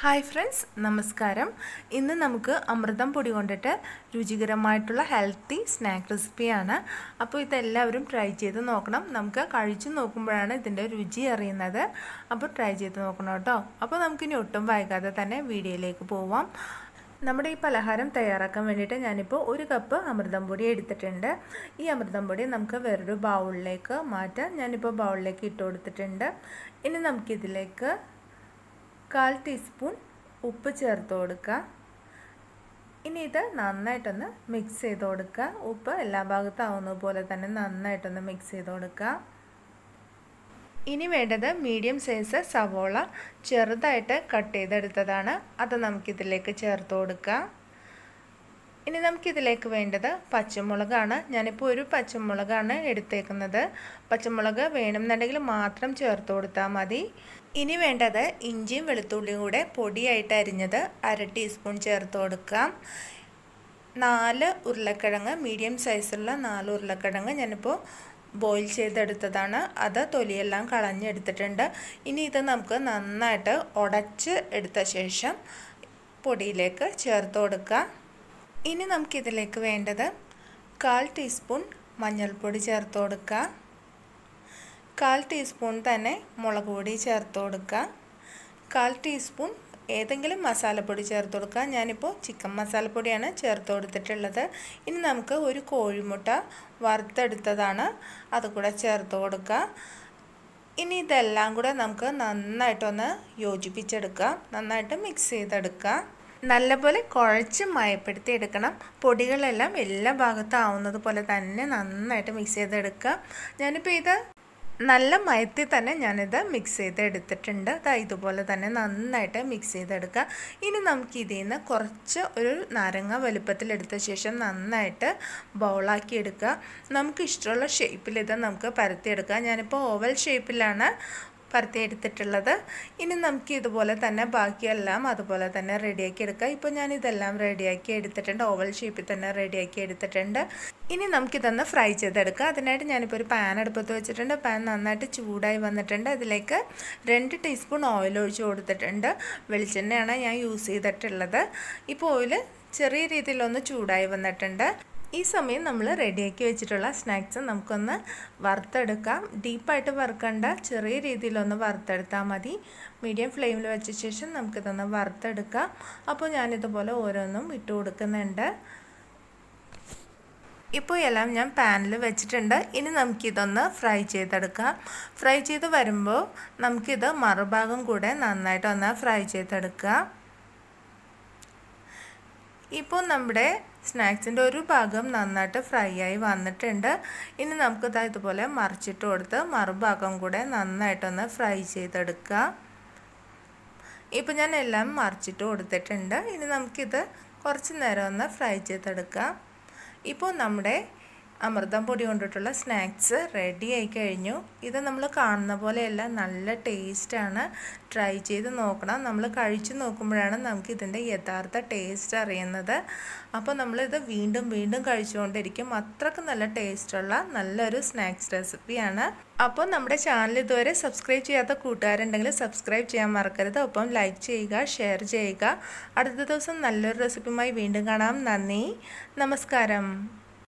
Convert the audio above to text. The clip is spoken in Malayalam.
ഹായ് ഫ്രണ്ട്സ് നമസ്കാരം ഇന്ന് നമുക്ക് അമൃതം പൊടി കൊണ്ടിട്ട് രുചികരമായിട്ടുള്ള ഹെൽത്തി സ്നാക്ക് റെസിപ്പിയാണ് അപ്പോൾ ഇതെല്ലാവരും ട്രൈ ചെയ്ത് നോക്കണം നമുക്ക് കഴിച്ചു നോക്കുമ്പോഴാണ് ഇതിൻ്റെ രുചി അറിയുന്നത് അപ്പോൾ ട്രൈ ചെയ്ത് നോക്കണം കേട്ടോ അപ്പോൾ നമുക്കിനി ഒട്ടും വൈകാതെ തന്നെ വീഡിയോയിലേക്ക് പോവാം നമ്മുടെ ഈ പലഹാരം തയ്യാറാക്കാൻ വേണ്ടിയിട്ട് ഞാനിപ്പോൾ ഒരു കപ്പ് അമൃതം പൊടി എടുത്തിട്ടുണ്ട് ഈ അമൃതം പൊടി നമുക്ക് വേറൊരു ബൗളിലേക്ക് മാറ്റാം ഞാനിപ്പോൾ ബൗളിലേക്ക് ഇട്ട് കൊടുത്തിട്ടുണ്ട് ഇനി നമുക്കിതിലേക്ക് കാൽ ടീസ്പൂൺ ഉപ്പ് ചേർത്ത് കൊടുക്കുക ഇനി ഇത് നന്നായിട്ടൊന്ന് മിക്സ് ചെയ്ത് കൊടുക്കുക ഉപ്പ് എല്ലാ ഭാഗത്താവുന്ന പോലെ തന്നെ നന്നായിട്ടൊന്ന് മിക്സ് ചെയ്ത് കൊടുക്കുക ഇനി വേണ്ടത് മീഡിയം സൈസ് സവോള ചെറുതായിട്ട് കട്ട് ചെയ്തെടുത്തതാണ് അത് നമുക്കിതിലേക്ക് ചേർത്ത് കൊടുക്കുക ഇനി നമുക്കിതിലേക്ക് വേണ്ടത് പച്ചമുളകാണ് ഞാനിപ്പോൾ ഒരു പച്ചമുളകാണ് എടുത്തേക്കുന്നത് പച്ചമുളക് വേണമെന്നുണ്ടെങ്കിൽ മാത്രം ചേർത്ത് കൊടുത്താൽ മതി ഇനി വേണ്ടത് ഇഞ്ചിയും വെളുത്തുള്ളിയും കൂടെ പൊടിയായിട്ട് അരിഞ്ഞത് അര ടീസ്പൂൺ ചേർത്ത് കൊടുക്കാം നാല് ഉരുളക്കിഴങ്ങ് മീഡിയം സൈസുള്ള നാല് ഉരുളക്കിഴങ്ങ് ഞാനിപ്പോൾ ബോയിൽ ചെയ്തെടുത്തതാണ് അത് തൊലിയെല്ലാം കളഞ്ഞെടുത്തിട്ടുണ്ട് ഇനി ഇത് നമുക്ക് നന്നായിട്ട് ഉടച്ച് എടുത്ത ശേഷം പൊടിയിലേക്ക് ചേർത്ത് കൊടുക്കുക ഇനി നമുക്കിതിലേക്ക് വേണ്ടത് കാൽ ടീസ്പൂൺ മഞ്ഞൾപ്പൊടി ചേർത്ത് കൊടുക്കുക കാൽ ടീസ്പൂൺ തന്നെ മുളക് പൊടി ചേർത്ത് കൊടുക്കുക കാൽ ടീസ്പൂൺ ഏതെങ്കിലും മസാലപ്പൊടി ചേർത്ത് കൊടുക്കുക ഞാനിപ്പോൾ ചിക്കൻ മസാലപ്പൊടിയാണ് ചേർത്ത് കൊടുത്തിട്ടുള്ളത് ഇനി നമുക്ക് ഒരു കോഴിമുട്ട വറുത്തെടുത്തതാണ് അതുകൂടെ ചേർത്ത് കൊടുക്കുക ഇനി ഇതെല്ലാം കൂടെ നമുക്ക് നന്നായിട്ടൊന്ന് യോജിപ്പിച്ചെടുക്കുക നന്നായിട്ട് മിക്സ് ചെയ്തെടുക്കുക നല്ലപോലെ കുഴച്ച് മയപ്പെടുത്തി എടുക്കണം പൊടികളെല്ലാം എല്ലാ ഭാഗത്തും ആവുന്നത് പോലെ തന്നെ നന്നായിട്ട് മിക്സ് ചെയ്തെടുക്കുക ഞാനിപ്പോൾ ഇത് നല്ല മയത്തിൽ തന്നെ ഞാനിത് മിക്സ് ചെയ്ത് എടുത്തിട്ടുണ്ട് അതാ ഇതുപോലെ തന്നെ നന്നായിട്ട് മിക്സ് ചെയ്തെടുക്കുക ഇനി നമുക്ക് ഇതിൽ നിന്ന് കുറച്ച് ഒരു നാരങ്ങ വലുപ്പത്തിൽ എടുത്ത ശേഷം നന്നായിട്ട് ബൗളാക്കി എടുക്കുക നമുക്ക് ഇഷ്ടമുള്ള ഷേപ്പിൽ ഇത് നമുക്ക് പരത്തിയെടുക്കാം ഞാനിപ്പോൾ ഓവൽ ഷേപ്പിലാണ് പരത്തി എടുത്തിട്ടുള്ളത് ഇനി നമുക്ക് ഇതുപോലെ തന്നെ ബാക്കിയെല്ലാം അതുപോലെ തന്നെ റെഡിയാക്കി എടുക്കാം ഇപ്പോൾ ഞാൻ ഇതെല്ലാം റെഡിയാക്കി എടുത്തിട്ടുണ്ട് ഓവൽ ഷേപ്പിൽ തന്നെ റെഡിയാക്കി എടുത്തിട്ടുണ്ട് ഇനി നമുക്കിതൊന്ന് ഫ്രൈ ചെയ്തെടുക്കാം അതിനായിട്ട് ഞാനിപ്പോൾ ഒരു പാൻ അടുപ്പത്ത് വെച്ചിട്ടുണ്ട് പാൻ നന്നായിട്ട് ചൂടായി വന്നിട്ടുണ്ട് അതിലേക്ക് രണ്ട് ടീസ്പൂൺ ഓയിൽ ഒഴിച്ച് കൊടുത്തിട്ടുണ്ട് വെളിച്ചെണ്ണയാണ് ഞാൻ യൂസ് ചെയ്തിട്ടുള്ളത് ഇപ്പോൾ ഓയിൽ ചെറിയ രീതിയിലൊന്ന് ചൂടായി വന്നിട്ടുണ്ട് ഈ സമയം നമ്മൾ റെഡിയാക്കി വെച്ചിട്ടുള്ള സ്നാക്സ് നമുക്കൊന്ന് വറുത്തെടുക്കാം ഡീപ്പായിട്ട് വറുക്കണ്ട ചെറിയ രീതിയിലൊന്ന് വറുത്തെടുത്താൽ മതി മീഡിയം ഫ്ലെയിമിൽ വെച്ച ശേഷം നമുക്കിതൊന്ന് വറുത്തെടുക്കാം അപ്പോൾ ഞാനിതുപോലെ ഓരോന്നും ഇട്ട് കൊടുക്കുന്നുണ്ട് ഇപ്പോൾ എല്ലാം ഞാൻ പാനിൽ വെച്ചിട്ടുണ്ട് ഇനി നമുക്കിതൊന്ന് ഫ്രൈ ചെയ്തെടുക്കാം ഫ്രൈ ചെയ്ത് വരുമ്പോൾ നമുക്കിത് മറുഭാഗം കൂടെ നന്നായിട്ടൊന്ന് ഫ്രൈ ചെയ്തെടുക്കുക ഇപ്പോൾ നമ്മുടെ സ്നാക്സിൻ്റെ ഒരു ഭാഗം നന്നായിട്ട് ഫ്രൈ ആയി വന്നിട്ടുണ്ട് ഇനി നമുക്കിത് ഇതുപോലെ മറിച്ചിട്ട് കൊടുത്ത് മറുഭാഗം കൂടെ നന്നായിട്ടൊന്ന് ഫ്രൈ ചെയ്തെടുക്കുക ഇപ്പോൾ ഞാൻ എല്ലാം മറിച്ചിട്ട് കൊടുത്തിട്ടുണ്ട് ഇനി നമുക്കിത് കുറച്ച് നേരം ഒന്ന് ഫ്രൈ ചെയ്തെടുക്കാം ഇപ്പോൾ നമ്മുടെ അമൃതം പൊടി കൊണ്ടിട്ടുള്ള സ്നാക്സ് റെഡി ആയി കഴിഞ്ഞു ഇത് നമ്മൾ കാണുന്ന പോലെയല്ല നല്ല ടേസ്റ്റാണ് ട്രൈ ചെയ്ത് നോക്കണം നമ്മൾ കഴിച്ചു നോക്കുമ്പോഴാണ് നമുക്ക് ഇതിൻ്റെ യഥാർത്ഥ ടേസ്റ്റ് അറിയുന്നത് അപ്പോൾ നമ്മളിത് വീണ്ടും വീണ്ടും കഴിച്ചുകൊണ്ടിരിക്കും അത്രക്ക് നല്ല ടേസ്റ്റുള്ള നല്ലൊരു സ്നാക്സ് റെസിപ്പിയാണ് അപ്പോൾ നമ്മുടെ ചാനൽ ഇതുവരെ സബ്സ്ക്രൈബ് ചെയ്യാത്ത കൂട്ടുകാരുണ്ടെങ്കിൽ സബ്സ്ക്രൈബ് ചെയ്യാൻ മറക്കരുത് ഒപ്പം ലൈക്ക് ചെയ്യുക ഷെയർ ചെയ്യുക അടുത്ത ദിവസം നല്ലൊരു റെസിപ്പിയുമായി വീണ്ടും കാണാം നന്ദി നമസ്കാരം